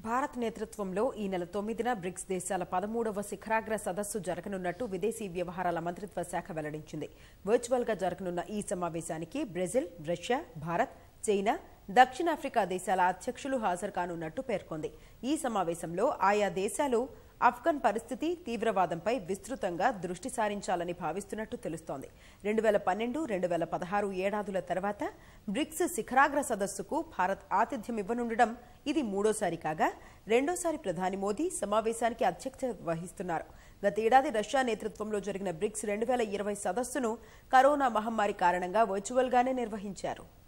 భారత్ నేతృత్వంలో ఈ నెల తొమ్మిదిన బ్రిక్స్ దేశాల పదమూడవ శిఖరాగ్ర సదస్సు జరగనున్నట్టు విదేశీ వ్యవహారాల మంత్రిత్వ శాఖ వెల్లడించింది వర్చువల్ గా జరగనున్న ఈ సమావేశానికి బ్రెజిల్ రష్యా భారత్ చైనా దక్షిణాఫ్రికా దేశాల అధ్యక్షులు హాజరు కానున్నట్టు పేర్కొంది ఈ సమావేశంలో ఆయా దేశాలు ఆఫ్ఘన్ పరిస్థితి తీవ్రవాదంపై విస్తృతంగా దృష్టి సారించాలని భావిస్తున్నట్టు తెలుస్తోంది రెండు వేల పన్నెండు రెండు వేల పదహారు ఏడాదుల తర్వాత బ్రిక్స్ శిఖరాగ్ర సదస్సుకు భారత్ ఆతిథ్యం ఇవ్వనుండడం ఇది మూడోసారి కాగా రెండోసారి ప్రధాని మోదీ సమావేశానికి అధ్యక్షత వహిస్తున్నారు గతేడాది రష్యా నేతృత్వంలో జరిగిన బ్రిక్స్ రెండు వేల ఇరవై సదస్సును కరోనా మహమ్మారి కారణంగా వర్చువల్గానే నిర్వహించారు